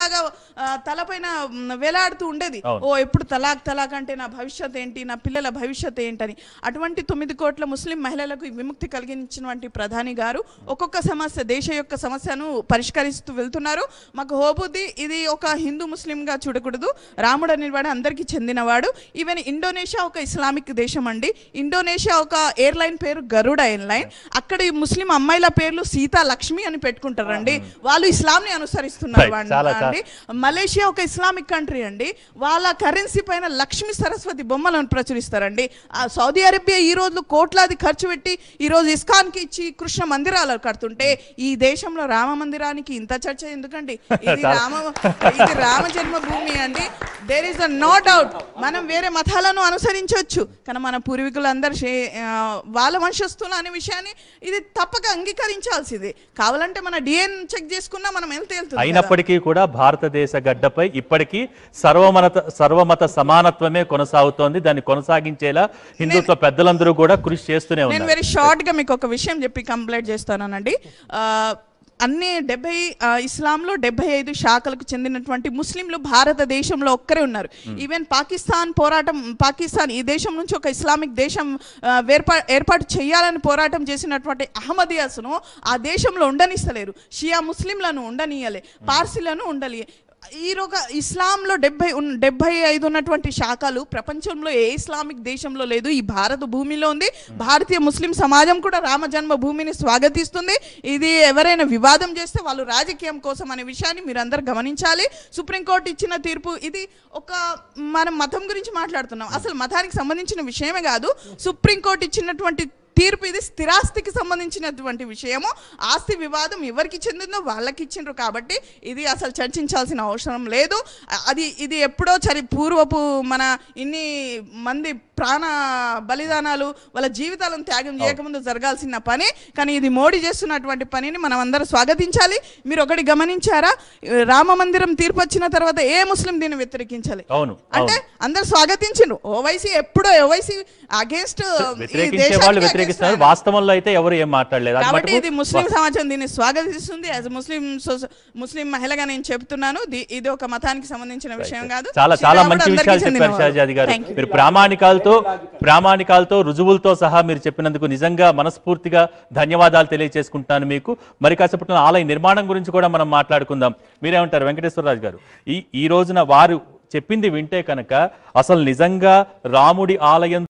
లాగా ఆ, తలపైన మ్, వేలాడుతూ ఉండేది అవును. ఓ ఎప్పుడు తలాక్ తలాక్ అంటే నా భవిష్యత్ ఏంటి నా పిల్లల భవిష్యత్ ఏంటని అటువంటి తొమ్మిది కోట్ల ముస్లిం మహిళలకు ఈ విముక్తి కలిగించినటువంటి ప్రధాని గారు ఒక్కొక్క సమస్య దేశ యొక్క సమస్యను పరిష్కరిస్తూ వెళ్తున్నారు మాకు హోబుద్ది ఇది ఒక హిందూ ముస్లింగా చూడకూడదు రాముడు అనేవాడు అందరికీ చెందినవాడు ఈవెన్ ఇండోనేషియా ఒక ఇస్లామిక్ దేశం అండి ఇండోనేషియా ఒక ఎయిర్లైన్ పేరు గరుడ ఎయిర్లైన్ అక్కడ ఈ ముస్లిం అమ్మాయిల పేర్లు సీతా లక్ష్మి అని పెట్టుకుంటారండి వాళ్ళు ఇస్లాంని అనుసరిస్తున్నారు Right. వాడిని చాలా, చాలా. అండి మలేషియా ఒక ఇస్లామిక్ కంట్రీ అండి వాళ్ళ కరెన్సీ పైన లక్ష్మీ సరస్వతి బొమ్మలను ప్రచురిస్తారండి ఆ సౌదీ అరేబియా ఈ రోజు కోట్లాది ఖర్చు పెట్టి ఈ రోజు ఇస్కాన్ కి ఇచ్చి కృష్ణ మందిరాలు కడుతుంటే ఈ దేశంలో రామ మందిరానికి ఇంత చర్చ ఎందుకండి ఇది చాలా. రామ ఇది రామ జన్మభూమి అండి there is a no doubt మనం వేరే మతాలను అనుసరించవచ్చు కానీ మన పూర్వీకులందరూ షే- ఆ, వాళ్ళ వంశస్థులు అనే విషయాన్ని ఇది తప్పక అంగీకరించాల్సింది కావాలంటే మన డిఎన్ చెక్ చేసుకున్నా మనం ఎంత వెళ్తుంది అయినప్పటికీ కూడా భారతదేశ గడ్డపై ఇప్పటికీ సర్వమత సర్వమత సమానత్వమే కొనసాగుతోంది దాన్ని కొనసాగించేలా హిందుత్వ పెద్దలందరూ కూడా కృషి చేస్తూనే నేను ఉన్నారు వెరీ షార్ట్ గా మీకు ఒక విషయం చెప్పి కంప్లైంట్ చేస్తానండి ఆ, అన్ని డెబ్బై ఆ, ఇస్లాంలో డెబ్బై ఐదు శాఖలకు చెందినటువంటి ముస్లింలు భారతదేశంలో ఒక్కరే ఉన్నారు ఈవెన్ పాకిస్తాన్ పోరాటం పాకిస్తాన్ ఈ దేశం నుంచి ఒక ఇస్లామిక్ దేశం ఆ, వేర్పా ఏర్పాటు చేయాలని పోరాటం చేసినటువంటి అహ్మదియాస్ను ఆ దేశంలో ఉండనిస్తలేరు షియా ముస్లింలను ఉండనీయలే పార్సీలను ఉండలే ఈ రొక ఇస్లాంలో డెబ్బై ఉన్- డెబ్బై ఐదు ఉన్నటువంటి శాఖలు ప్రపంచంలో ఏ ఇస్లామిక్ దేశంలో లేదు ఈ భారత భూమిలో ఉంది భారతీయ ముస్లిం సమాజం కూడా రామ జన్మ భూమిని స్వాగతిస్తుంది ఇది ఎవరైనా వివాదం చేస్తే వాళ్ళు రాజకీయం కోసం అనే విషయాన్ని మీరందరూ గమనించాలి సుప్రీంకోర్టు ఇచ్చిన తీర్పు ఇది ఒక మనం మతం గురించి మాట్లాడుతున్నాం అసలు మతానికి సంబంధించిన విషయమే కాదు సుప్రీంకోర్టు ఇచ్చినటువంటి తీర్పు ఇది స్థిరాస్తికి సంబంధించినటువంటి విషయము ఆస్తి వివాదం ఎవరికి చెందిందో వాళ్ళకి ఇచ్చిండ్రు కాబట్టి ఇది అసలు చర్చించాల్సిన అవసరం లేదు అ- అది ఇది ఎప్పుడో చరి పూర్వపు మన ఇన్ని మంది ప్రాణ బలిదానాలు వాళ్ళ జీవితాలను త్యాగం చేయకముందు జరగాల్సిన పని కానీ ఇది మోడీ చేస్తున్నటువంటి పనిని మనం అందరం స్వాగతించాలి మీరు ఒకటి గమనించారా రామ మందిరం తీర్పు వచ్చిన తర్వాత ఏ ముస్లిం దీన్ని వ్యతిరేకించాలి అవును అంటే అందరు స్వాగతించిండ్రు ఓవైసీ ఎప్పుడో ఓవైసీ అగేన్స్ట్ వ్యతిరేకించే వాళ్ళు వ్యతిరేకిస్తున్నారు వాస్తవంలో అయితే ఎవరు ఏం మాట్లాడలేదు అది కాబట్టి మటుకు ఇది ముస్లిం సమాజం దీన్ని స్వాగతిస్తుంది యాజ్ ముస్లిం సొస- ముస్లిం మహిళగా నేను చెప్తున్నాను ది- ఇది ఒక మతానికి సంబంధించిన విషయం కాదు చాలా చాలా శ్రీరాముడు మంచి అందరికీ విషయాలు చెప్పారు చెందినవాడు. షాజాది గారు Thank you. మీరు ప్రామాణికాలతో ప్రామాణికాలతో రుజువులతో సహా మీరు చెప్పినందుకు నిజంగా మనస్ఫూర్తిగా ధన్యవాదాలు తెలియజేసుకుంటున్నాను మీకు మరి కాసేపట్లో ఆలయ నిర్మాణం గురించి కూడా మనం మాట్లాడుకుందాం మీరేమంటారు వెంకటేశ్వరరాజు గారు ఈ ఈ రోజున వారు చెప్పింది వింటే కనుక అసలు నిజంగా రాముడి ఆలయం